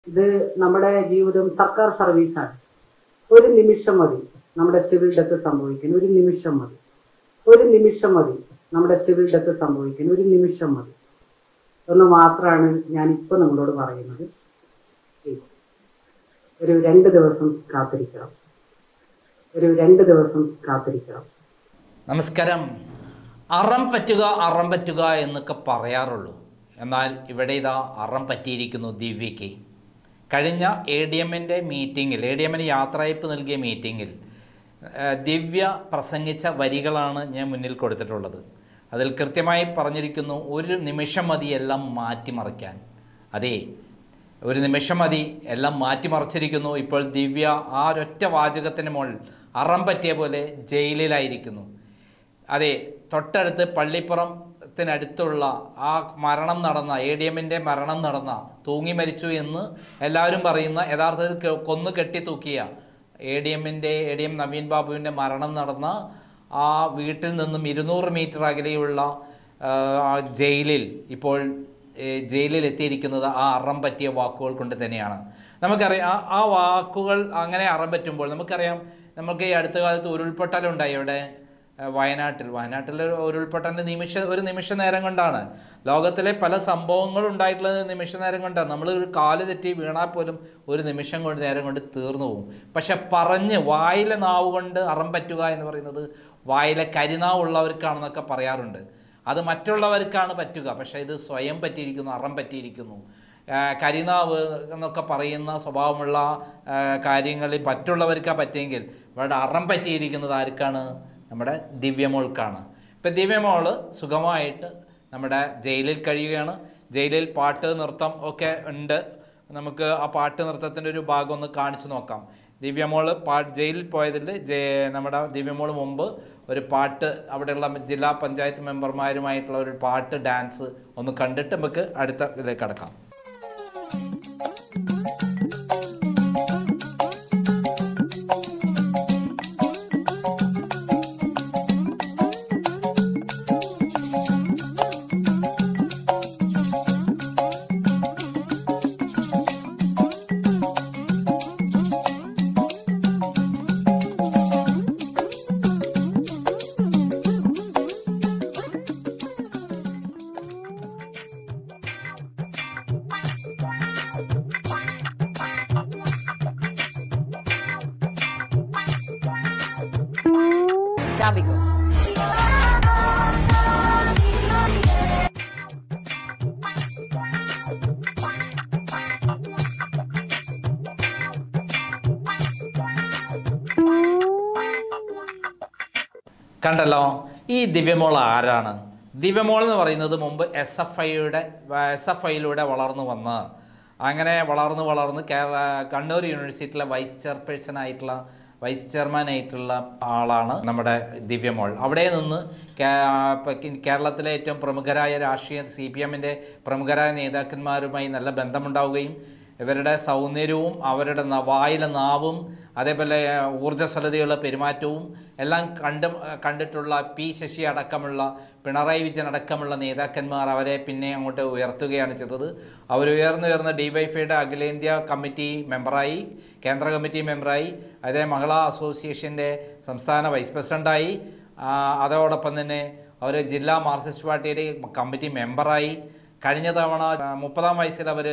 ഇത് നമ്മുടെ ജീവിതം സർക്കാർ സർവീസാണ് ഒരു നിമിഷം മതി നമ്മുടെ സിവിൽ ഡെത്ത് സംഭവിക്കാൻ ഒരു നിമിഷം മതി ഒരു നിമിഷം മതി നമ്മുടെ സിവിൽ ഡെത്ത് സംഭവിക്കാൻ ഒരു നിമിഷം മതി എന്ന് മാത്രമാണ് ഞാൻ ഇപ്പൊ നിങ്ങളോട് പറയുന്നത് ഒരു രണ്ട് ദിവസം കാത്തിരിക്കണം ഒരു രണ്ട് ദിവസം കാത്തിരിക്കണം നമസ്കാരം അറം പറ്റുക അറം പറ്റുക എന്നൊക്കെ പറയാറുള്ളൂ എന്നാൽ ഇവിടെ ഇതാ അറം പറ്റിയിരിക്കുന്നു ദിവ്യയ്ക്ക് കഴിഞ്ഞ എ ഡി എമ്മിൻ്റെ മീറ്റിങ്ങിൽ എ ഡി എമ്മിന് യാത്രയപ്പ് നൽകിയ മീറ്റിങ്ങിൽ ആ, ദിവ്യ പ്രസംഗിച്ച വരികളാണ് ഞാൻ മുന്നിൽ കൊടുത്തിട്ടുള്ളത് അതിൽ കൃത്യമായി പറഞ്ഞിരിക്കുന്നു ഒരു നിമിഷം മതി എല്ലാം മാറ്റിമറിക്കാൻ അതെ ഒരു നിമിഷം മതി എല്ലാം മാറ്റിമറിച്ചിരിക്കുന്നു ഇപ്പോൾ ദിവ്യ ആ ഒരൊറ്റ വാചകത്തിന് മുകളിൽ അറം പറ്റിയ പോലെ ജയിലിലായിരിക്കുന്നു അതെ തൊട്ടടുത്ത് പള്ളിപ്പുറത്തിനടുത്തുള്ള ആ മരണം നടന്ന എ ഡി എമ്മിൻ്റെ മരണം നടന്ന തൂങ്ങി മരിച്ചു എന്ന് എല്ലാവരും പറയുന്ന യഥാർത്ഥത്തിൽ ക- കൊന്നു കെട്ടി തൂക്കിയ എ ഡി എമ്മിൻ്റെ എ ഡി എം നവീൻ ബാബുവിൻ്റെ മരണം നടന്ന ആ വീട്ടിൽ നിന്നും ഇരുന്നൂറ് മീറ്റർ അകലെയുള്ള ആ, ആ ജയിലിൽ ഇപ്പോൾ ഏ, ജയിലിൽ എത്തിയിരിക്കുന്നത് ആ അറം പറ്റിയ വാക്കുകൾ കൊണ്ട് തന്നെയാണ് നമുക്കറിയാം ആ- ആ വാക്കുകൾ അങ്ങനെ അറം പറ്റുമ്പോൾ നമുക്കറിയാം നമുക്ക് ഈ അടുത്ത കാലത്ത് ഉരുൾപൊട്ടലുണ്ടായി ഇവിടെ ആ, വയനാട്ടിൽ വയനാട്ടിൽ ഒരു ഉരുൾപൊട്ടലിൻ്റെ നിമിഷ ഒരു നിമിഷ നേരം കൊണ്ടാണ് ലോകത്തിലെ പല സംഭവങ്ങളും ഉണ്ടായിട്ടുള്ളത് നിമിഷ നേരം കൊണ്ടാണ് നമ്മൾ ഒരു കാല് തെറ്റി വീണാൽ പോലും ഒരു നിമിഷം കൊണ്ട് നേരം കൊണ്ട് തീർന്നു പോകും പക്ഷെ പറഞ്ഞ് വായിലെ നാവ് കൊണ്ട് അറം പറ്റുക എന്ന് പറയുന്നത് വായിലെ കരിനാവ് ഉള്ളവർക്കാണെന്നൊക്കെ പറയാറുണ്ട് അത് മറ്റുള്ളവർക്കാണ് പറ്റുക പക്ഷേ ഇത് സ്വയം പറ്റിയിരിക്കുന്നു അറം പറ്റിയിരിക്കുന്നു ആ, കരിനാവ് എന്നൊക്കെ പറയുന്ന സ്വഭാവമുള്ള ആ, കാര്യങ്ങളിൽ മറ്റുള്ളവർക്കാ പറ്റിയെങ്കിൽ ഇവിടെ അറം പറ്റിയിരിക്കുന്നത് ആർക്കാണ് നമ്മുടെ ദിവ്യമോൾക്കാണ് ഇപ്പം ദിവ്യമോള് സുഖമായിട്ട് നമ്മുടെ ജയിലിൽ കഴിയുകയാണ് ജയിലിൽ പാട്ട് നൃത്തം ഒക്കെ ഉണ്ട് നമുക്ക് ആ പാട്ട് നൃത്തത്തിൻ്റെ ഒരു ഭാഗം ഒന്ന് കാണിച്ചു നോക്കാം ദിവ്യമോള് പാ ജയിലിൽ പോയതിൽ ജയ നമ്മുടെ ദിവ്യമോള് മുമ്പ് ഒരു പാട്ട് അവിടെയുള്ള ജില്ലാ പഞ്ചായത്ത് മെമ്പർമാരുമായിട്ടുള്ള ഒരു പാട്ട് ഡാൻസ് ഒന്ന് കണ്ടിട്ട് നമുക്ക് അടുത്ത ഇതിലേക്ക് കടക്കാം Jávigo. കണ്ടല്ലോ ഈ ദിവ്യമോൾ ആരാണ് ദിവ്യമോൾ എന്ന് പറയുന്നത് മുമ്പ് എസ് എഫ് ഐയുടെ എസ് എഫ് ഐയിലൂടെ വളർന്നു വന്ന് അങ്ങനെ വളർന്ന് വളർന്ന് കേരള കണ്ണൂർ യൂണിവേഴ്സിറ്റിയിലെ വൈസ് ചെയർപേഴ്സൺ ആയിട്ടുള്ള വൈസ് ചെയർമാൻ ആയിട്ടുള്ള ആളാണ് നമ്മുടെ ദിവ്യമോൾ അവിടെ നിന്ന് കേ- ഇപ്പൊ കേരളത്തിലെ ഏറ്റവും പ്രമുഖരായ രാഷ്ട്രീയ സി പി എമ്മിൻ്റെ പ്രമുഖരായ നേതാക്കന്മാരുമായി നല്ല ബന്ധമുണ്ടാവുകയും ഇവരുടെ സൗന്ദര്യവും അവരുടെ ന- വായിലെ നാവും അതേപോലെ ഊർജ്ജസ്വലതയുള്ള പെരുമാറ്റവും എല്ലാം കണ്ട് കണ്ടിട്ടുള്ള പി ശശി അടക്കമുള്ള പിണറായി വിജയൻ അടക്കമുള്ള നേതാക്കന്മാർ അവരെ പിന്നെ അങ്ങോട്ട് ഉയർത്തുകയാണ് ചെയ്തത് അവർ ഉയർന്നുയർന്ന ഡിവൈഫൈയുടെ അഖിലേന്ത്യാ കമ്മിറ്റി മെമ്പറായി കേന്ദ്ര കമ്മിറ്റി മെമ്പറായി അതേ മഹിളാ അസോസിയേഷൻ്റെ സംസ്ഥാന വൈസ് പ്രസിഡൻ്റായി ആ, അതോടൊപ്പം തന്നെ അവർ ജില്ലാ മാർക്സിസ്റ്റ് പാർട്ടിയുടെ കമ്മിറ്റി മെമ്പറായി കഴിഞ്ഞ തവണ ആ, മുപ്പതാം വയസ്സിൽ അവർ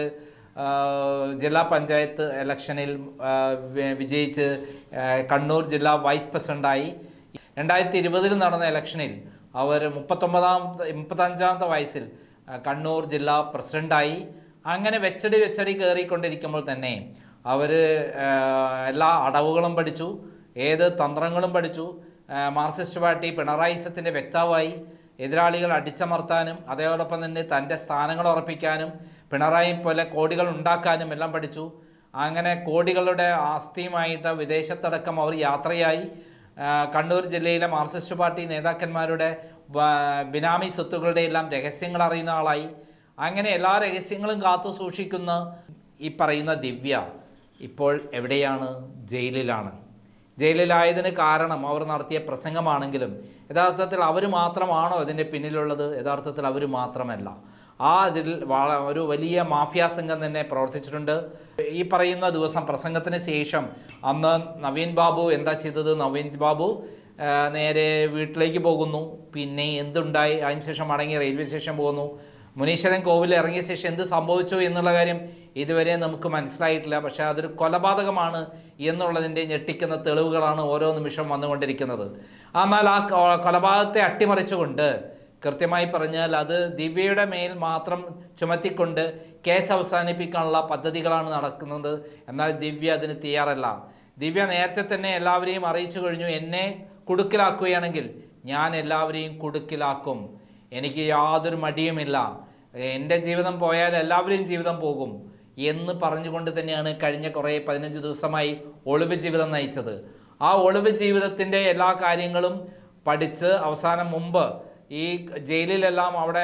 ജില്ലാ പഞ്ചായത്ത് ഇലക്ഷനിൽ ആ, വി- വിജയിച്ച് ആ, കണ്ണൂർ ജില്ലാ വൈസ് പ്രസിഡൻ്റായി രണ്ടായിരത്തി ഇരുപതിൽ നടന്ന ഇലക്ഷനിൽ അവർ മുപ്പത്തൊമ്പതാമത്തെ മുപ്പത്തഞ്ചാമത്തെ വയസ്സിൽ ആ, കണ്ണൂർ ജില്ലാ പ്രസിഡൻ്റായി അങ്ങനെ വെച്ചടി വെച്ചടി കയറിക്കൊണ്ടിരിക്കുമ്പോൾ തന്നെ അവർ എല്ലാ അടവുകളും പഠിച്ചു ഏത് തന്ത്രങ്ങളും പഠിച്ചു ആ, മാർക്സിസ്റ്റ് പാർട്ടി പിണറായിസത്തിൻ്റെ വ്യക്താവായി എതിരാളികൾ അടിച്ചമർത്താനും അതോടൊപ്പം തന്നെ തൻ്റെ സ്ഥാനങ്ങൾ ഉറപ്പിക്കാനും പിണറായി പോലെ കോടികൾ ഉണ്ടാക്കാനും എല്ലാം പഠിച്ചു അങ്ങനെ കോടികളുടെ ആസ്തിയുമായിട്ട് വിദേശത്തടക്കം അവർ യാത്രയായി ആ, കണ്ണൂർ ജില്ലയിലെ മാർക്സിസ്റ്റ് പാർട്ടി നേതാക്കന്മാരുടെ വ- ബിനാമി സ്വത്തുക്കളുടെ എല്ലാം രഹസ്യങ്ങൾ അറിയുന്ന ആളായി അങ്ങനെ എല്ലാ രഹസ്യങ്ങളും കാത്തു സൂക്ഷിക്കുന്ന ഈ പറയുന്ന ദിവ്യ ഇപ്പോൾ എവിടെയാണ് ജയിലിലാണ് ജയിലിലായതിന് കാരണം അവർ നടത്തിയ പ്രസംഗമാണെങ്കിലും യഥാർത്ഥത്തിൽ അവർ മാത്രമാണോ ഇതിൻ്റെ പിന്നിലുള്ളത് യഥാർത്ഥത്തിൽ അവർ മാത്രമല്ല ആ അതിൽ വള- ഒരു വലിയ മാഫിയ സംഘം തന്നെ പ്രവർത്തിച്ചിട്ടുണ്ട് ഈ പറയുന്ന ദിവസം പ്രസംഗത്തിന് ശേഷം അന്ന് നവീൻ ബാബു എന്താ ചെയ്തത് നവീൻ ബാബു ആ, നേരെ വീട്ടിലേക്ക് പോകുന്നു പിന്നെ എന്തുണ്ടായി അതിനുശേഷം മടങ്ങി റെയിൽവേ സ്റ്റേഷൻ പോകുന്നു മുനീശ്വരൻ കോവിൽ ഇറങ്ങിയ ശേഷം എന്ത് സംഭവിച്ചു എന്നുള്ള കാര്യം ഇതുവരെ നമുക്ക് മനസ്സിലായിട്ടില്ല പക്ഷേ അതൊരു കൊലപാതകമാണ് എന്നുള്ളതിൻ്റെ ഞെട്ടിക്കുന്ന തെളിവുകളാണ് ഓരോ നിമിഷം വന്നുകൊണ്ടിരിക്കുന്നത് എന്നാൽ ആ കൊ- കൊലപാതകത്തെ അട്ടിമറിച്ചുകൊണ്ട് കൃത്യമായി പറഞ്ഞാൽ അത് ദിവ്യയുടെ മേൽ മാത്രം ചുമത്തിക്കൊണ്ട് കേസ് അവസാനിപ്പിക്കാനുള്ള പദ്ധതികളാണ് നടക്കുന്നത് എന്നാൽ ദിവ്യ അതിന് തയ്യാറല്ല ദിവ്യ നേരത്തെ തന്നെ എല്ലാവരെയും അറിയിച്ചു കഴിഞ്ഞു എന്നെ കുടുക്കിലാക്കുകയാണെങ്കിൽ ഞാൻ എല്ലാവരെയും കുടുക്കിലാക്കും എനിക്ക് യാതൊരു മടിയുമില്ല എൻ്റെ ജീവിതം പോയാൽ എല്ലാവരെയും ജീവിതം പോകും എന്ന് പറഞ്ഞുകൊണ്ട് തന്നെയാണ് കഴിഞ്ഞ കുറേ പതിനഞ്ച് ദിവസമായി ഒളിവ് ജീവിതം നയിച്ചത് ആ ഒളിവ് ജീവിതത്തിൻ്റെ എല്ലാ കാര്യങ്ങളും പഠിച്ച് അവസാനം മുമ്പ് ഈ ജയിലിലെല്ലാം അവിടെ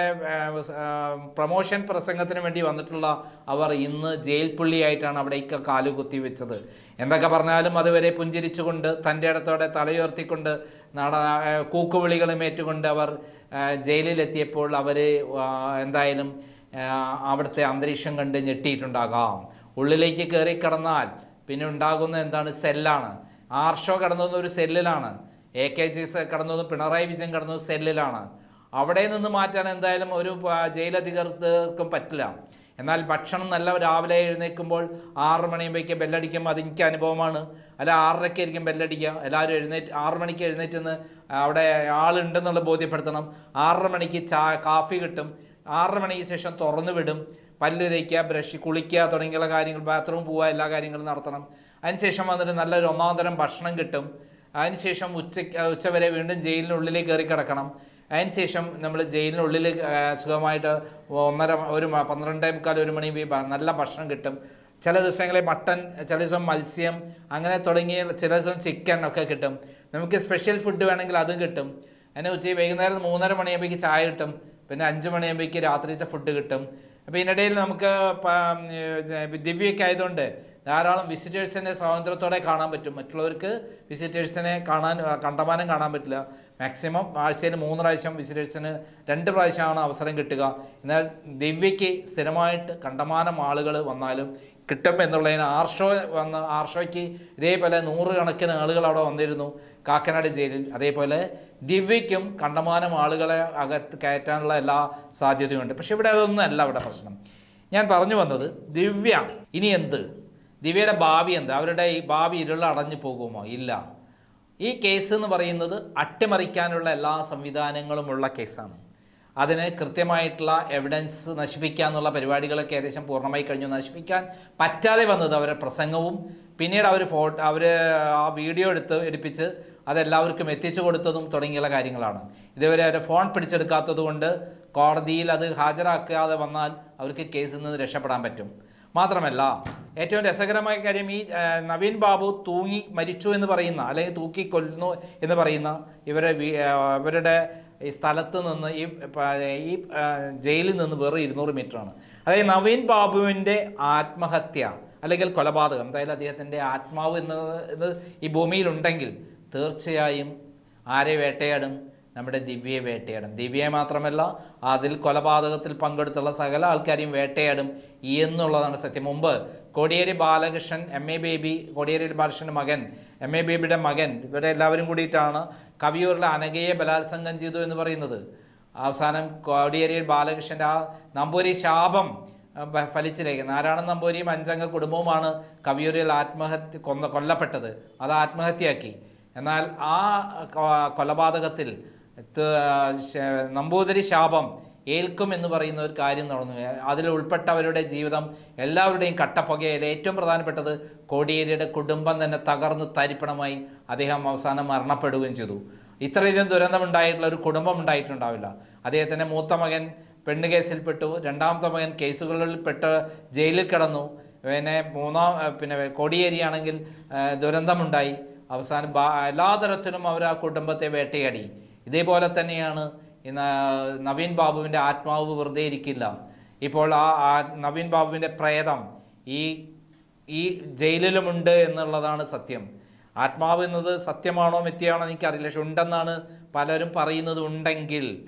പ്രൊമോഷൻ പ്രസംഗത്തിന് വേണ്ടി വന്നിട്ടുള്ള അവർ ഇന്ന് ജയിൽ പുള്ളിയായിട്ടാണ് അവിടേക്ക് കാലുകുത്തി വെച്ചത് എന്തൊക്കെ പറഞ്ഞാലും അതുവരെ പുഞ്ചിരിച്ചുകൊണ്ട് തൻ്റെ ഇടത്തോടെ തലയുയർത്തിക്കൊണ്ട് നട ആ, കൂക്കുവിളികളും ഏറ്റുകൊണ്ട് അവർ ആ, ജയിലിലെത്തിയപ്പോൾ അവർ എന്തായാലും ആ, അവിടുത്തെ അന്തരീക്ഷം കണ്ട് ഞെട്ടിയിട്ടുണ്ടാകാം ഉള്ളിലേക്ക് കയറി കിടന്നാൽ പിന്നെ ഉണ്ടാകുന്ന എന്താണ് സെല്ലാണ് ആർഷോ കടന്നത് ഒരു സെല്ലിലാണ് എ കെ ജി കടന്നത് പിണറായി വിജയൻ കടന്നത് സെല്ലിലാണ് അവിടെ നിന്ന് മാറ്റാൻ എന്തായാലും ഒരു ആ, ജയിലധികൃതർക്കും പറ്റില്ല എന്നാൽ ഭക്ഷണം നല്ല രാവിലെ എഴുന്നേൽക്കുമ്പോൾ ആറ് മണിയുമ്പോഴേക്ക് ബെല്ലടിക്കും അത് എനിക്ക് അനുഭവമാണ് അല്ല ആറരയ്ക്ക് ആയിരിക്കും ബെല്ലടിക്കുക എല്ലാവരും എഴുന്നേറ്റ് ആറ് മണിക്ക് എഴുന്നേറ്റ് അവിടെ ആളുണ്ടെന്നുള്ള ബോധ്യപ്പെടുത്തണം ആറര മണിക്ക് ചാ കാഫി കിട്ടും ആറര മണിക്ക് ശേഷം തുറന്നു വിടും പല്ല് തേക്കുക ബ്രഷ് കുളിക്കുക തുടങ്ങിയുള്ള കാര്യങ്ങൾ ബാത്റൂം പോവുക എല്ലാ കാര്യങ്ങളും നടത്തണം അതിനുശേഷം വന്നിട്ട് നല്ലൊരു ഒന്നാം തരം ഭക്ഷണം കിട്ടും അതിനുശേഷം ഉച്ചയ്ക്ക് ഉച്ചവരെ വീണ്ടും ജയിലിനുള്ളിലേക്ക് കയറി കിടക്കണം അതിനുശേഷം നമ്മൾ ജയിലിനുള്ളിൽ ആ, സുഖമായിട്ട് ഒന്നര ഒരു മ- പന്ത്രണ്ടേ മുക്കാൽ ഒരു മണി വി- ഭ- നല്ല ഭക്ഷണം കിട്ടും ചില ദിവസങ്ങളിൽ മട്ടൻ ചില ദിവസം മത്സ്യം അങ്ങനെ തുടങ്ങിയ ചില ദിവസം ചിക്കൻ ഒക്കെ കിട്ടും നമുക്ക് സ്പെഷ്യൽ ഫുഡ് വേണമെങ്കിൽ അതും കിട്ടും അതിന് ഉച്ച വൈകുന്നേരം മൂന്നര മണിയാകുമ്പോഴേക്ക് ചായ കിട്ടും പിന്നെ അഞ്ച് മണിയാകുമ്പോഴേക്ക് രാത്രിത്തെ ഫുഡ് കിട്ടും അപ്പോൾ ഇതിനിടയിൽ നമുക്ക് പ- ഏർ ദിവ്യൊക്കെ ആയതുകൊണ്ട് ധാരാളം വിസിറ്റേഴ്സിനെ സ്വാതന്ത്ര്യത്തോടെ കാണാൻ പറ്റും മറ്റുള്ളവർക്ക് വിസിറ്റേഴ്സിനെ കാണാൻ ആ, കണ്ടമാനം കാണാൻ പറ്റില്ല മാക്സിമം ആഴ്ചയിൽ മൂന്ന് പ്രാവശ്യം വിസിറ്റേഴ്സിന് രണ്ട് പ്രാവശ്യമാണ് അവസരം കിട്ടുക എന്നാൽ ദിവ്യയ്ക്ക് സ്ഥിരമായിട്ട് കണ്ടമാനം ആളുകൾ വന്നാലും കിട്ടും എന്നുള്ളതിന് ആർഷോ വന്ന ആർഷോയ്ക്ക് ഇതേപോലെ നൂറുകണക്കിന് ആളുകൾ അവിടെ വന്നിരുന്നു കാക്കനാട് ജയിലിൽ അതേപോലെ ദിവ്യയ്ക്കും കണ്ടമാനം ആളുകളെ അകത്ത് കയറ്റാനുള്ള എല്ലാ സാധ്യതയുണ്ട് പക്ഷെ ഇവിടെ അതൊന്നും അല്ല ഇവിടെ പ്രശ്നം ഞാൻ പറഞ്ഞു വന്നത് ദിവ്യ ഇനി എന്ത് ദിവ്യയുടെ ഭാവി എന്ത് അവരുടെ ഈ ഭാവി ഇരുളടഞ്ഞു പോകുമോ ഇല്ല ഈ കേസ് എന്ന് പറയുന്നത് അട്ടിമറിക്കാനുള്ള എല്ലാ സംവിധാനങ്ങളുമുള്ള കേസാണ് അതിന് കൃത്യമായിട്ടുള്ള എവിഡൻസ് നശിപ്പിക്കുക എന്നുള്ള പരിപാടികളൊക്കെ ഏകദേശം പൂർണ്ണമായി കഴിഞ്ഞു നശിപ്പിക്കാൻ പറ്റാതെ വന്നത് അവരുടെ പ്രസംഗവും പിന്നീട് അവർ ഫോട്ടോ അവർ ആ വീഡിയോ എടുത്ത് എടുപ്പിച്ച് അതെല്ലാവർക്കും എത്തിച്ചു കൊടുത്തതും തുടങ്ങിയുള്ള കാര്യങ്ങളാണ് ഇതുവരെ അവരെ ഫോൺ പിടിച്ചെടുക്കാത്തത് കൊണ്ട് കോടതിയിൽ അത് ഹാജരാക്കാതെ വന്നാൽ അവർക്ക് കേസിൽ നിന്ന് രക്ഷപ്പെടാൻ പറ്റും മാത്രമല്ല ഏറ്റവും രസകരമായ കാര്യം ഈ ആ, നവീൻ ബാബു തൂങ്ങി മരിച്ചു എന്ന് പറയുന്ന അല്ലെങ്കിൽ തൂക്കി കൊല്ലുന്നു എന്ന് പറയുന്ന ഇവരെ വീ- ആ, ഇവരുടെ ഈ സ്ഥലത്ത് നിന്ന് ഈ പ- ഈ ആ, ജയിലിൽ നിന്ന് വെറും ഇരുന്നൂറ് മീറ്ററാണ് അതായത് നവീൻ ബാബുവിൻ്റെ ആത്മഹത്യ അല്ലെങ്കിൽ കൊലപാതകം എന്തായാലും അദ്ദേഹത്തിൻ്റെ ആത്മാവ് എന്ന് ഇത് ഈ ഭൂമിയിലുണ്ടെങ്കിൽ തീർച്ചയായും ആരെ വേട്ടയാടും നമ്മുടെ ദിവ്യയെ വേട്ടയാടും ദിവ്യയെ മാത്രമല്ല അതിൽ കൊലപാതകത്തിൽ പങ്കെടുത്തുള്ള സകല ആൾക്കാരെയും വേട്ടയാടും എന്നുള്ളതാണ് സത്യം മുമ്പ് കോടിയേരി ബാലകൃഷ്ണൻ എം എ ബേബി കോടിയേരി ബാലകൃഷ്ണൻ്റെ മകൻ എം എ ബേബിയുടെ മകൻ ഇവരെ എല്ലാവരും കൂടിയിട്ടാണ് കവിയൂരിലെ അനഘയെ ബലാത്സംഗം ചെയ്തു എന്ന് പറയുന്നത് അവസാനം കോടിയേരി ബാലകൃഷ്ണൻ്റെ ആ നമ്പൂരി ശാപം ആ, ബ- ഫലിച്ചിലേക്ക് നാരായണൻ നമ്പൂരിയും അഞ്ചംഗ കുടുംബവുമാണ് കവിയൂരിൽ ആത്മഹത്യ കൊന്ന കൊല്ലപ്പെട്ടത് അത് ആത്മഹത്യയാക്കി എന്നാൽ ആ കൊ- കൊലപാതകത്തിൽ ത- ശ- നമ്പൂതിരി ശാപം ഏൽക്കും എന്ന് പറയുന്ന ഒരു കാര്യം നടന്നു അതിൽ ഉൾപ്പെട്ടവരുടെ ജീവിതം എല്ലാവരുടെയും കട്ടപ്പുകയിൽ ഏറ്റവും പ്രധാനപ്പെട്ടത് കോടിയേരിയുടെ കുടുംബം തന്നെ തകർന്ന് തരിപ്പണമായി അദ്ദേഹം അവസാനം മരണപ്പെടുകയും ചെയ്തു ഇത്രയധികം ദുരന്തമുണ്ടായിട്ടുള്ള ഒരു കുടുംബം ഉണ്ടായിട്ടുണ്ടാവില്ല അദ്ദേഹത്തിൻ്റെ മൂത്ത മകൻ പെണ്ണ് കേസിൽപ്പെട്ടു രണ്ടാമത്തെ മകൻ കേസുകളിൽ പെട്ട് ജയിലിൽ കിടന്നു പിന്നെ മൂന്നാം ഏർ പിന്നെ കോടിയേരിയാണെങ്കിൽ ഏർ ദുരന്തമുണ്ടായി അവസാനം ബാ എല്ലാ തരത്തിലും അവർ ആ കുടുംബത്തെ വേട്ടയാടി ഇതേപോലെ തന്നെയാണ് ഇന്ന് നവീൻ ബാബുവിൻ്റെ ആത്മാവ് വെറുതെ ഇരിക്കില്ല ഇപ്പോൾ ആ ആ നവീൻ ബാബുവിൻ്റെ പ്രേതം ഈ ഈ ജയിലിലുമുണ്ട് എന്നുള്ളതാണ് സത്യം ആത്മാവ് എന്നത് സത്യമാണോ മിഥ്യയാണോ എനിക്കറിയില്ല പക്ഷെ ഉണ്ടെന്നാണ് പലരും പറയുന്നത് ഉണ്ടെങ്കിൽ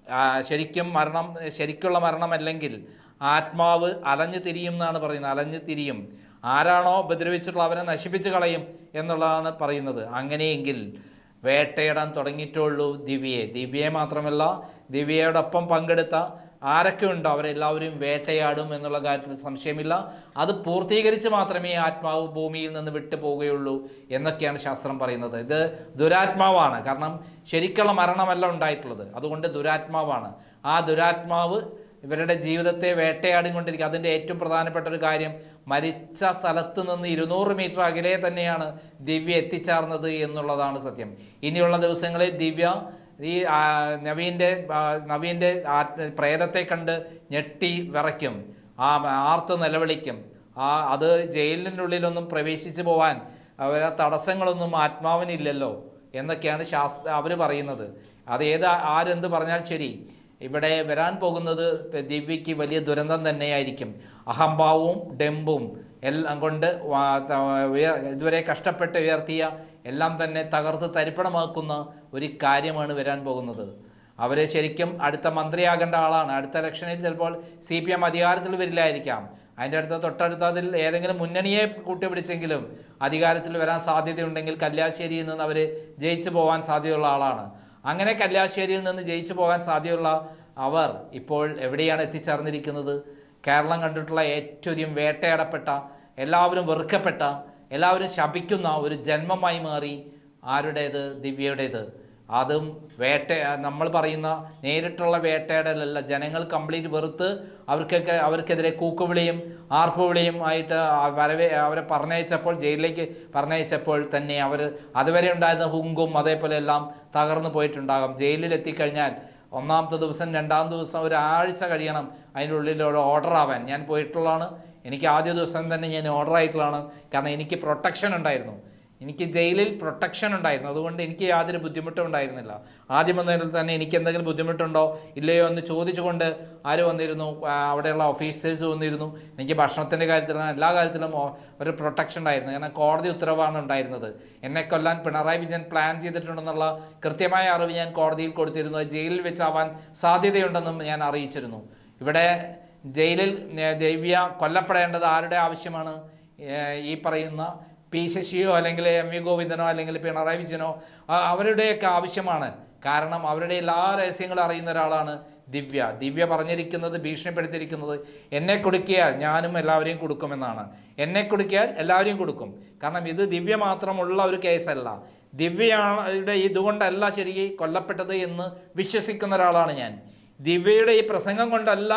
ആ, ശരിക്കും മരണം ശരിക്കുള്ള മരണമല്ലെങ്കിൽ ആത്മാവ് അലഞ്ഞു തിരിയും എന്നാണ് പറയുന്നത് അലഞ്ഞു തിരിയും ആരാണോ ഉപദ്രവിച്ചിട്ടുള്ള അവരെ നശിപ്പിച്ച് കളയും എന്നുള്ളതാണ് പറയുന്നത് അങ്ങനെയെങ്കിൽ വേട്ടയിടാൻ തുടങ്ങിയിട്ടുള്ളൂ ദിവ്യയെ ദിവ്യയെ മാത്രമല്ല ദിവ്യയോടൊപ്പം പങ്കെടുത്ത ആരൊക്കെ ഉണ്ടോ അവരെല്ലാവരും വേട്ടയാടും എന്നുള്ള കാര്യത്തിൽ സംശയമില്ല അത് പൂർത്തീകരിച്ച് മാത്രമേ ആത്മാവ് ഭൂമിയിൽ നിന്ന് വിട്ടു പോവുകയുള്ളൂ എന്നൊക്കെയാണ് ശാസ്ത്രം പറയുന്നത് ഇത് ദുരാത്മാവാണ് കാരണം ശരിക്കുള്ള മരണമല്ല ഉണ്ടായിട്ടുള്ളത് അതുകൊണ്ട് ദുരാത്മാവാണ് ആ ദുരാത്മാവ് ഇവരുടെ ജീവിതത്തെ വേട്ടയാടിക്കൊണ്ടിരിക്കുക അതിൻ്റെ ഏറ്റവും പ്രധാനപ്പെട്ട ഒരു കാര്യം മരിച്ച സ്ഥലത്ത് നിന്ന് ഇരുന്നൂറ് മീറ്റർ അകലെ തന്നെയാണ് ദിവ്യ എത്തിച്ചേർന്നത് എന്നുള്ളതാണ് സത്യം ഇനിയുള്ള ദിവസങ്ങളിൽ ദിവ്യ ഈ ആ, നവീൻ്റെ ആ, നവീൻ്റെ ആത്മ പ്രേതത്തെ കണ്ട് ഞെട്ടി വിറയ്ക്കും ആ ആർത്ത് നിലവിളിക്കും ആ അത് ജയിലിൻ്റെ ഉള്ളിലൊന്നും പ്രവേശിച്ചു പോവാൻ അവരെ തടസ്സങ്ങളൊന്നും ആത്മാവിനില്ലല്ലോ എന്നൊക്കെയാണ് ശാസ്ത്ര അവർ പറയുന്നത് അത് ഏത് ആരെന്ത് പറഞ്ഞാൽ ശരി ഇവിടെ വരാൻ പോകുന്നത് ദിവ്യയ്ക്ക് വലിയ ദുരന്തം തന്നെയായിരിക്കും അഹംഭാവവും ഡെമ്പും എല്ലാം കൊണ്ട് വാ- ത- ഉയർ- ഇതുവരെ കഷ്ടപ്പെട്ട് ഉയർത്തിയ എല്ലാം തന്നെ തകർത്ത് തരിപ്പണമാക്കുന്ന ഒരു കാര്യമാണ് വരാൻ പോകുന്നത് അവർ ശരിക്കും അടുത്ത മന്ത്രിയാകേണ്ട ആളാണ് അടുത്ത ഇലക്ഷനിൽ ചിലപ്പോൾ സി പി എം അധികാരത്തിൽ വരില്ലായിരിക്കാം അതിൻ്റെ അടുത്ത തൊട്ടടുത്ത അതിൽ ഏതെങ്കിലും മുന്നണിയെ കൂട്ടുപിടിച്ചെങ്കിലും അധികാരത്തിൽ വരാൻ സാധ്യതയുണ്ടെങ്കിൽ കല്യാശ്ശേരിയിൽ നിന്ന് അവർ ജയിച്ചു പോകാൻ സാധ്യതയുള്ള ആളാണ് അങ്ങനെ കല്യാശ്ശേരിയിൽ നിന്ന് ജയിച്ചു പോകാൻ സാധ്യതയുള്ള അവർ ഇപ്പോൾ എവിടെയാണ് എത്തിച്ചേർന്നിരിക്കുന്നത് കേരളം കണ്ടിട്ടുള്ള ഏറ്റവും അധികം വേട്ടയാടപ്പെട്ട എല്ലാവരും വെറുക്കപ്പെട്ട എല്ലാവരും ശപിക്കുന്ന ഒരു ജന്മമായി മാറി ആരുടേത് ദിവ്യയുടേത് അതും വേട്ട നമ്മൾ പറയുന്ന നേരിട്ടുള്ള വേട്ടയാടലല്ല ജനങ്ങൾ കംപ്ലീറ്റ് വെറുത്ത് അവർക്കൊക്കെ അവർക്കെതിരെ കൂക്കുവിളിയും ആർപ്പുവിളിയും ആയിട്ട് ആ വരവെ അവരെ പറഞ്ഞയച്ചപ്പോൾ ജയിലിലേക്ക് പറഞ്ഞയച്ചപ്പോൾ തന്നെ അവർ അതുവരെ ഉണ്ടായിരുന്ന ഹുങ്കും അതേപോലെ എല്ലാം തകർന്നു പോയിട്ടുണ്ടാകും ജയിലിൽ എത്തിക്കഴിഞ്ഞാൽ ഒന്നാമത്തെ ദിവസം രണ്ടാം ദിവസം ഒരാഴ്ച കഴിയണം അതിൻ്റെ ഉള്ളിൽ ഒരു ഓർഡർ ആവാൻ ഞാൻ പോയിട്ടുള്ളതാണ് എനിക്ക് ആദ്യ ദിവസം തന്നെ ഞാൻ ഓർഡർ ആയിട്ടുള്ളതാണ് കാരണം എനിക്ക് പ്രൊട്ടക്ഷൻ ഉണ്ടായിരുന്നു എനിക്ക് ജയിലിൽ പ്രൊട്ടക്ഷൻ ഉണ്ടായിരുന്നു അതുകൊണ്ട് എനിക്ക് യാതൊരു ബുദ്ധിമുട്ടും ഉണ്ടായിരുന്നില്ല ആദ്യം വന്നതിൽ തന്നെ എനിക്ക് എന്തെങ്കിലും ബുദ്ധിമുട്ടുണ്ടോ ഇല്ലയോ എന്ന് ചോദിച്ചുകൊണ്ട് ആര് വന്നിരുന്നു ആ, അവിടെയുള്ള ഓഫീസേഴ്സ് വന്നിരുന്നു എനിക്ക് ഭക്ഷണത്തിൻ്റെ കാര്യത്തിലും എല്ലാ കാര്യത്തിലും ഓ- ഒരു പ്രൊട്ടക്ഷൻ ഉണ്ടായിരുന്നു കാരണം കോടതി ഉത്തരവാണ് ഉണ്ടായിരുന്നത് എന്നെ കൊല്ലാൻ പിണറായി വിജയൻ പ്ലാൻ ചെയ്തിട്ടുണ്ടെന്നുള്ള കൃത്യമായ അറിവ് ഞാൻ കോടതിയിൽ കൊടുത്തിരുന്നു അത് ജയിലിൽ വെച്ചാവാൻ സാധ്യതയുണ്ടെന്നും ഞാൻ അറിയിച്ചിരുന്നു ഇവിടെ ജയിലിൽ ഏ, ദിവ്യ കൊല്ലപ്പെടേണ്ടത് ആരുടെ ആവശ്യമാണ് ഏ, ഈ പറയുന്ന പി ശശിയോ അല്ലെങ്കിൽ എം വി ഗോവിന്ദനോ അല്ലെങ്കിൽ പിണറായി വിജയനോ ആ- അവരുടെയൊക്കെ ആവശ്യമാണ് കാരണം അവരുടെ എല്ലാ രഹസ്യങ്ങളും അറിയുന്ന ഒരാളാണ് ദിവ്യ ദിവ്യ പറഞ്ഞിരിക്കുന്നത് ഭീഷണിപ്പെടുത്തിയിരിക്കുന്നത് എന്നെ കൊടുക്കിയാൽ ഞാനും എല്ലാവരെയും കൊടുക്കുമെന്നാണ് എന്നെ കൊടുക്കിയാൽ എല്ലാവരെയും കൊടുക്കും കാരണം ഇത് ദിവ്യ മാത്രമുള്ള ഒരു കേസല്ല ദിവ്യയുടെ ഇതുകൊണ്ടല്ല ശരി കൊല്ലപ്പെട്ടത് എന്ന് വിശ്വസിക്കുന്ന ഒരാളാണ് ഞാൻ ദിവ്യയുടെ ഈ പ്രസംഗം കൊണ്ടല്ല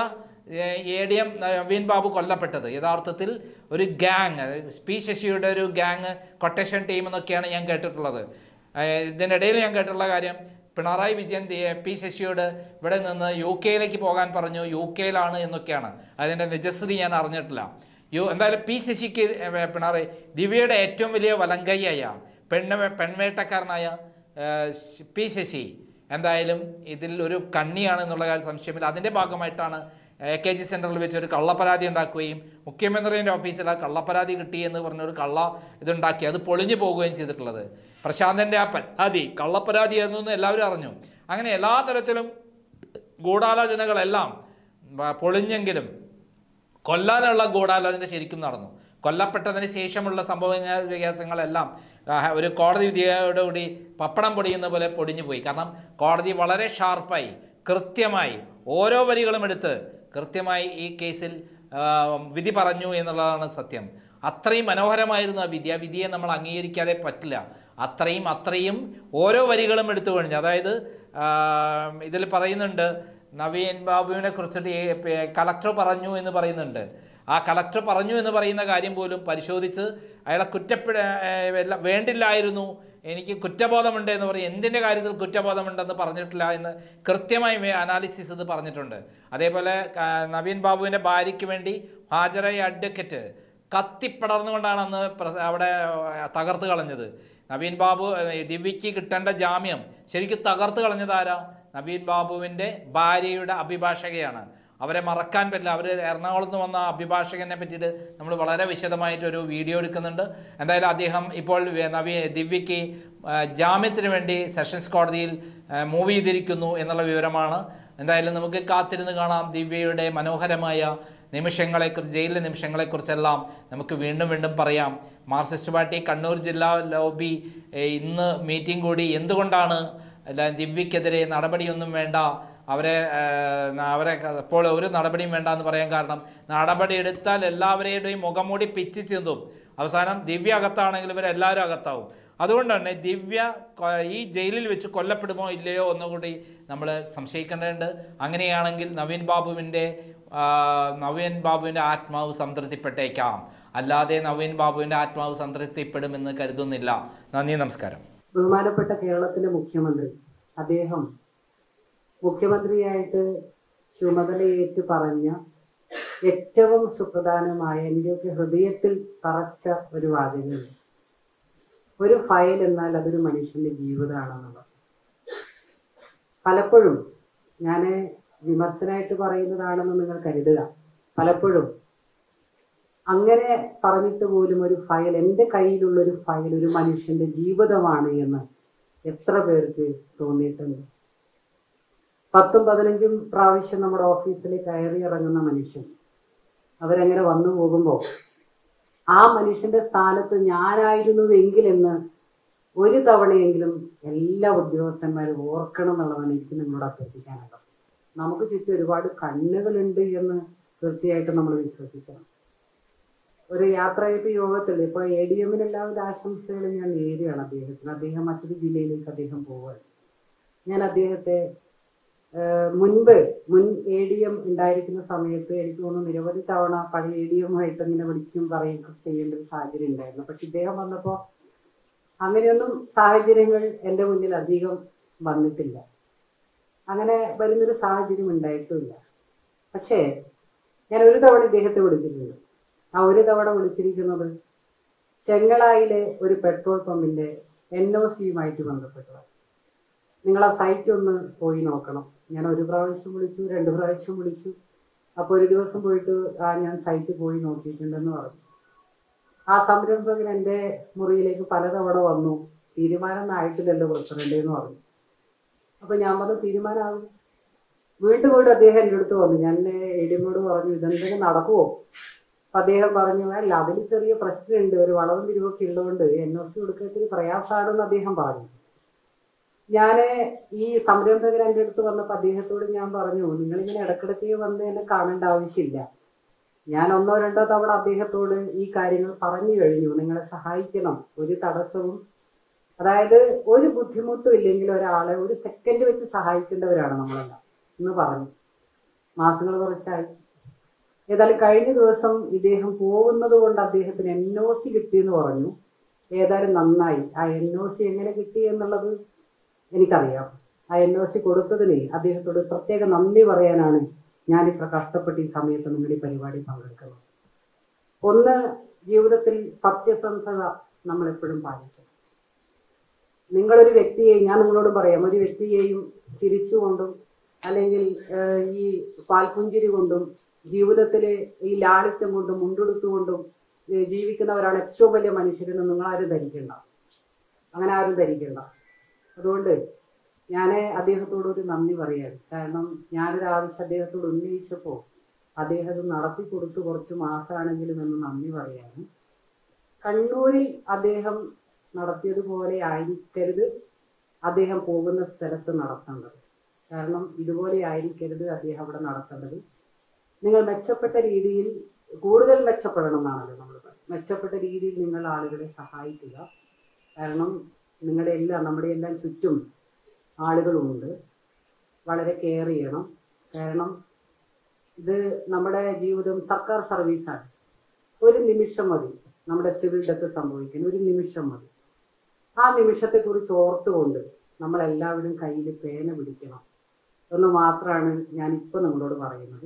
A D M Naveen Babu കൊല്ലപ്പെട്ടത് യഥാർത്ഥത്തിൽ ഒരു ഗ്യാങ് പി ശശിയുടെ ഒരു ഗ്യാങ് കൊട്ടേഷൻ ടീം എന്നൊക്കെയാണ് ഞാൻ കേട്ടിട്ടുള്ളത് ഏഹ് ഇതിനിടയിൽ ഞാൻ കേട്ടിട്ടുള്ള കാര്യം പിണറായി വിജയൻ ദേ- പി ശശിയോട് ഇവിടെ നിന്ന് യു കെയിലേക്ക് പോകാൻ പറഞ്ഞു യു കെയിലാണ് എന്നൊക്കെയാണ് അതിൻ്റെ നിജസ്ഥിതി ഞാൻ അറിഞ്ഞിട്ടില്ല യു എന്തായാലും പി ശശിക്ക് ഏഹ് പിണറായി ദിവ്യയുടെ ഏറ്റവും വലിയ വലങ്കയ്യായ പെണ്ണ് പെൺവേട്ടക്കാരനായ ഏഹ് ശ്- പി ശശി എന്തായാലും ഇതിൽ ഒരു കണ്ണിയാണ് എന്നുള്ള കാര്യം സംശയമില്ല അതിൻ്റെ ഭാഗമായിട്ടാണ് എ കെ ജി സെൻറ്ററിൽ വെച്ച് ഒരു കള്ളപ്പരാതി ഉണ്ടാക്കുകയും മുഖ്യമന്ത്രിയുടെ ഓഫീസിൽ ആ കള്ളപ്പരാതി കിട്ടി എന്ന് പറഞ്ഞൊരു കള്ള ഇതുണ്ടാക്കി അത് പൊളിഞ്ഞു പോകുകയും ചെയ്തിട്ടുള്ളത് പ്രശാന്തൻ്റെ ആ പരാതി കള്ളപ്പരാതിയായിരുന്നു എന്ന് എല്ലാവരും അറിഞ്ഞു അങ്ങനെ എല്ലാ തരത്തിലും ഗൂഢാലോചനകളെല്ലാം വ- പൊളിഞ്ഞെങ്കിലും കൊല്ലാനുള്ള ഗൂഢാലോചന ശരിക്കും നടന്നു കൊല്ലപ്പെട്ടതിന് ശേഷമുള്ള സംഭവ വികാസങ്ങളെല്ലാം ആ, ഒരു കോടതി വിധിയോടുകൂടി പപ്പടം പൊടിയുന്ന പോലെ പൊടിഞ്ഞു പോയി കാരണം കോടതി വളരെ ഷാർപ്പായി കൃത്യമായി ഓരോ വരികളും എടുത്ത് കൃത്യമായി ഈ കേസിൽ ആ, വിധി പറഞ്ഞു എന്നുള്ളതാണ് സത്യം അത്രയും മനോഹരമായിരുന്നു ആ വിധി ആ വിധിയെ നമ്മൾ അംഗീകരിക്കാതെ പറ്റില്ല അത്രയും അത്രയും ഓരോ വരികളും എടുത്തു കഴിഞ്ഞു അതായത് ആ, ഇതിൽ പറയുന്നുണ്ട് നവീൻ ബാബുവിനെ കുറിച്ചിട്ട് ഈ പേ- കളക്ടർ പറഞ്ഞു എന്ന് പറയുന്നുണ്ട് ആ കളക്ടർ പറഞ്ഞു എന്ന് പറയുന്ന കാര്യം പോലും പരിശോധിച്ച് അയാളെ കുറ്റപ്പെട ഏഹ് എല്ലാം വേണ്ടില്ലായിരുന്നു എനിക്ക് കുറ്റബോധമുണ്ട് എന്ന് പറയും എന്തിൻ്റെ കാര്യത്തിൽ കുറ്റബോധമുണ്ടെന്ന് പറഞ്ഞിട്ടില്ല എന്ന് കൃത്യമായി അനാലിസിസ് ഇത് പറഞ്ഞിട്ടുണ്ട് അതേപോലെ ആ, നവീൻ ബാബുവിൻ്റെ ഭാര്യയ്ക്ക് വേണ്ടി ഹാജരായ അഡ്വക്കറ്റ് കത്തിപ്പടർന്നുകൊണ്ടാണ് അന്ന് പ്ര- അവിടെ ആ, തകർത്ത് കളഞ്ഞത് നവീൻ ബാബു ഏഹ്, ദിവ്യയ്ക്ക് കിട്ടേണ്ട ജാമ്യം ശരിക്കും തകർത്ത് കളഞ്ഞത് ആരാ നവീൻ ബാബുവിൻ്റെ ഭാര്യയുടെ അഭിഭാഷകയാണ് അവരെ മറക്കാൻ പറ്റില്ല അവർ എറണാകുളത്ത് വന്ന അഭിഭാഷകനെ പറ്റിയിട്ട് നമ്മൾ വളരെ വിശദമായിട്ടൊരു വീഡിയോ എടുക്കുന്നുണ്ട് എന്തായാലും അദ്ദേഹം ഇപ്പോൾ വേ- നവീ ദിവ്യയ്ക്ക് ആ, ജാമ്യത്തിന് വേണ്ടി സെഷൻസ് കോടതിയിൽ മൂവ് ചെയ്തിരിക്കുന്നു എന്നുള്ള വിവരമാണ് എന്തായാലും നമുക്ക് കാത്തിരുന്ന് കാണാം ദിവ്യയുടെ മനോഹരമായ നിമിഷങ്ങളെക്കുറിച്ച് ജയിലിലെ നിമിഷങ്ങളെക്കുറിച്ചെല്ലാം നമുക്ക് വീണ്ടും വീണ്ടും പറയാം മാർക്സിസ്റ്റ് പാർട്ടി കണ്ണൂർ ജില്ലാ ലോബി ഏഹ്, ഇന്ന് മീറ്റിംഗ് കൂടി എന്തുകൊണ്ടാണ് അല്ല ദിവ്യക്കെതിരെ നടപടിയൊന്നും വേണ്ട അവരെ ഏഹ്, ന- അവരെ ക- ഇപ്പോൾ ഒരു നടപടിയും വേണ്ട എന്ന് പറയാൻ കാരണം നടപടി എടുത്താൽ എല്ലാവരുടെയും മുഖംമൂടി പിച്ച് ചിന്തും അവസാനം ദിവ്യ അകത്താണെങ്കിൽ ഇവരെല്ലാവരും അകത്താവും അതുകൊണ്ട് തന്നെ ദിവ്യ കൊ- ഈ ജയിലിൽ വെച്ച് കൊല്ലപ്പെടുമോ ഇല്ലയോ എന്നുകൂടി നമ്മൾ സംശയിക്കേണ്ടതുണ്ട് അങ്ങനെയാണെങ്കിൽ നവീൻ ബാബുവിൻ്റെ ആ, നവീൻ ബാബുവിൻ്റെ ആത്മാവ് സംതൃപ്തിപ്പെട്ടേക്കാം അല്ലാതെ നവീൻ ബാബുവിൻ്റെ ആത്മാവ് സംതൃപ്തിപ്പെടുമെന്ന് കരുതുന്നില്ല നന്ദി നമസ്കാരം ബഹുമാനപ്പെട്ട കേരളത്തിലെ മുഖ്യമന്ത്രി അദ്ദേഹം മുഖ്യമന്ത്രിയായിട്ട് ചുമതലയേറ്റ് പറഞ്ഞ ഏറ്റവും സുപ്രധാനമായ എന്റെയൊക്കെ ഹൃദയത്തിൽ തറച്ച ഒരു വാചകമുണ്ട് ഒരു ഫയൽ എന്നാൽ അതൊരു മനുഷ്യന്റെ ജീവിതമാണെന്നുള്ളത് പലപ്പോഴും ഞാൻ വിമർശനമായിട്ട് പറയുന്നതാണെന്ന് നിങ്ങൾ കരുതുക പലപ്പോഴും അങ്ങനെ പറഞ്ഞിട്ട് പോലും ഒരു ഫയൽ എൻ്റെ കയ്യിലുള്ള ഒരു ഫയൽ ഒരു മനുഷ്യന്റെ ജീവിതമാണ് എന്ന് എത്ര പേർക്ക് തോന്നിയിട്ടുണ്ട് പത്തും പതിനഞ്ചും പ്രാവശ്യം നമ്മുടെ ഓഫീസിൽ കയറി ഇറങ്ങുന്ന മനുഷ്യൻ അവരങ്ങനെ വന്നു പോകുമ്പോൾ ആ മനുഷ്യന്റെ സ്ഥാനത്ത് ഞാനായിരുന്നുവെങ്കിലെന്ന് ഒരു തവണയെങ്കിലും എല്ലാ ഉദ്യോഗസ്ഥന്മാരും ഓർക്കണം എന്നുള്ളതാണ് എനിക്ക് നിങ്ങളോട് അഭ്യർത്ഥിക്കാനുള്ളത് നമുക്ക് ചുറ്റും ഒരുപാട് കണ്ണുകളുണ്ട് എന്ന് തീർച്ചയായിട്ടും നമ്മൾ വിശ്വസിക്കണം ഒരു യാത്രയപ്പ് യോഗത്തിൽ ഇപ്പൊ എ ഡി എമ്മിന് എല്ലാവിധ ആശംസകളും ഞാൻ നേരുകയാണ് അദ്ദേഹത്തിന് അദ്ദേഹം മറ്റൊരു ജില്ലയിലേക്ക് അദ്ദേഹം പോവുകയാണ് ഞാൻ അദ്ദേഹത്തെ ഏഹ്, മുൻപ് മുൻ എ ഡി എം ഉണ്ടായിരിക്കുന്ന സമയത്ത് എനിക്ക് തോന്നുന്നു നിരവധി തവണ പഴയ എ ഡി എമ്മുമായിട്ട് ഇങ്ങനെ വിളിക്കും പറയുകയൊക്കെ ചെയ്യേണ്ട ഒരു സാഹചര്യം ഉണ്ടായിരുന്നു പക്ഷെ ഇദ്ദേഹം വന്നപ്പോൾ അങ്ങനെയൊന്നും സാഹചര്യങ്ങൾ എൻ്റെ മുന്നിൽ അധികം വന്നിട്ടില്ല അങ്ങനെ വരുന്നൊരു സാഹചര്യം ഉണ്ടായിട്ടുമില്ല പക്ഷേ ഞാൻ ഒരു തവണ ഇദ്ദേഹത്തെ വിളിച്ചിട്ടുണ്ട് ആ ഒരു തവണ വിളിച്ചിരിക്കുന്നത് ചെങ്ങളായിലെ ഒരു പെട്രോൾ പമ്പിന്റെ എൻ ഒ സിയുമായിട്ട് ബന്ധപ്പെട്ടതാണ് നിങ്ങൾ ആ സൈറ്റ് ഒന്ന് പോയി നോക്കണം ഞാൻ ഒരു പ്രാവശ്യം വിളിച്ചു രണ്ട് പ്രാവശ്യം വിളിച്ചു അപ്പോൾ ഒരു ദിവസം പോയിട്ട് ആ ഞാൻ സൈറ്റ് പോയി നോക്കിയിട്ടുണ്ടെന്ന് പറഞ്ഞു ആ സംരംഭകൻ എൻ്റെ മുറിയിലേക്ക് പലതവണ വന്നു തീരുമാനം ഒന്നും ആയിട്ടില്ലല്ലോ പ്രസിഡന്റ് എന്ന് പറഞ്ഞു അപ്പൊ ഞാൻ പറഞ്ഞു തീരുമാനമാകും വീണ്ടും വീണ്ടും അദ്ദേഹം എൻ്റെ അടുത്ത് വന്നു ഞാൻ എഡിമോട് പറഞ്ഞു ഇതെന്തെങ്കിലും നടക്കുമോ അപ്പൊ അദ്ദേഹം പറഞ്ഞു അല്ല അതിൽ ചെറിയ പ്രശ്നമുണ്ട് ഒരു വളവും തിരിവൊക്കെ ഉള്ളതുകൊണ്ട് എൻ ഒ സി കൊടുക്കത്തിൽ പ്രയാസമാണെന്ന് അദ്ദേഹം പറഞ്ഞു ഞാന് ഈ സംരംഭകൻ എൻ്റെ അടുത്ത് വന്നപ്പോൾ അദ്ദേഹത്തോട് ഞാൻ പറഞ്ഞു നിങ്ങളിങ്ങനെ ഇടക്കിടയ്ക്ക് വന്ന് എന്നെ കാണേണ്ട ആവശ്യമില്ല ഞാൻ ഒന്നോ രണ്ടോ തവണ അദ്ദേഹത്തോട് ഈ കാര്യങ്ങൾ പറഞ്ഞു കഴിഞ്ഞു നിങ്ങളെ സഹായിക്കണം ഒരു തടസ്സവും അതായത് ഒരു ബുദ്ധിമുട്ടും ഇല്ലെങ്കിൽ ഒരാളെ ഒരു സെക്കൻഡ് വെച്ച് സഹായിക്കേണ്ടവരാണ് നമ്മളെല്ലാം എന്ന് പറഞ്ഞു മാസങ്ങൾ കുറച്ചായി ഏതായാലും കഴിഞ്ഞ ദിവസം ഇദ്ദേഹം പോകുന്നത് കൊണ്ട് അദ്ദേഹത്തിന് എൻ ഒ സി കിട്ടിയെന്ന് പറഞ്ഞു ഏതായാലും നന്നായി ആ എൻ ഒ സി എങ്ങനെ കിട്ടി എന്നുള്ളത് എനിക്കറിയാം ആ എൻ ഒ സി കൊടുത്തതിന് അദ്ദേഹത്തോട് പ്രത്യേക നന്ദി പറയാനാണ് ഞാനിത്ര കഷ്ടപ്പെട്ട് ഈ സമയത്ത് നിങ്ങൾ ഈ പരിപാടി പങ്കെടുക്കുന്നത് ഒന്ന് ജീവിതത്തിൽ സത്യസന്ധത നമ്മൾ എപ്പോഴും പാലിക്കണം നിങ്ങളൊരു വ്യക്തിയെ ഞാൻ നിങ്ങളോട് പറയാം ഒരു വ്യക്തിയെയും ചിരിച്ചുകൊണ്ടും അല്ലെങ്കിൽ ഏഹ്, ഈ പാൽപുഞ്ചിരി കൊണ്ടും ജീവിതത്തിലെ ഈ ലാളിത്യം കൊണ്ടും മുണ്ടെടുത്തുകൊണ്ടും ഏഹ്, ജീവിക്കുന്നവരാണ് ഏറ്റവും വലിയ മനുഷ്യരെന്ന് നിങ്ങൾ ആരും ധരിക്കണ്ട അങ്ങനെ ആരും ധരിക്കണ്ട അതുകൊണ്ട് ഞാൻ അദ്ദേഹത്തോട് ഒരു നന്ദി പറയാണ് കാരണം ഞാനൊരു ആവശ്യം അദ്ദേഹത്തോട് ഉന്നയിച്ചപ്പോൾ അദ്ദേഹം അത് നടത്തി കൊടുത്തു കുറച്ച് മാസമാണെങ്കിലും എന്ന് നന്ദി പറയാണ് കണ്ണൂരിൽ അദ്ദേഹം നടത്തിയതുപോലെ ആയിരിക്കരുത് അദ്ദേഹം പോകുന്ന സ്ഥലത്ത് നടത്തേണ്ടത് കാരണം ഇതുപോലെ ആയിരിക്കരുത് അദ്ദേഹം അവിടെ നടത്തേണ്ടത് നിങ്ങൾ മെച്ചപ്പെട്ട രീതിയിൽ കൂടുതൽ മെച്ചപ്പെടണം എന്നാണല്ലോ നമ്മൾ പറയുന്നത് മെച്ചപ്പെട്ട രീതിയിൽ നിങ്ങൾ ആളുകളെ സഹായിക്കുക കാരണം നിങ്ങളുടെ എല്ലാം നമ്മുടെ എല്ലാം ചുറ്റും ആളുകളുണ്ട് വളരെ കെയർ ചെയ്യണം കാരണം ഇത് നമ്മുടെ ജീവിതം സർക്കാർ സർവീസാണ് ഒരു നിമിഷം മതി നമ്മുടെ സിവിൽ ഡെത്ത് സംഭവിക്കാൻ ഒരു നിമിഷം മതി ആ നിമിഷത്തെക്കുറിച്ച് ഓർത്തുകൊണ്ട് നമ്മൾ എല്ലാവരും കയ്യിൽ പേന പിടിക്കണം എന്ന് മാത്രമാണ് ഞാൻ ഇപ്പൊ നിങ്ങളോട് പറയുന്നത്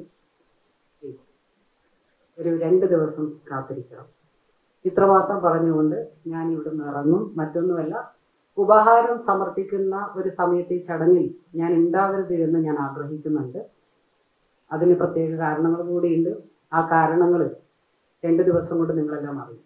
ഒരു രണ്ട് ദിവസം കാത്തിരിക്കണം ഇത്രമാത്രം പറഞ്ഞുകൊണ്ട് ഞാൻ ഇവിടുന്ന് ഇറങ്ങും മറ്റൊന്നുമല്ല ഉപഹാരം സമർപ്പിക്കുന്ന ഒരു സമയത്ത് ഈ ചടങ്ങിൽ ഞാൻ ഉണ്ടാവരുത് എന്ന് ഞാൻ ആഗ്രഹിക്കുന്നുണ്ട് അതിന് പ്രത്യേക കാരണങ്ങൾ കൂടിയുണ്ട് ആ കാരണങ്ങൾ രണ്ട് ദിവസം കൊണ്ട് നിങ്ങളെല്ലാം അറിയും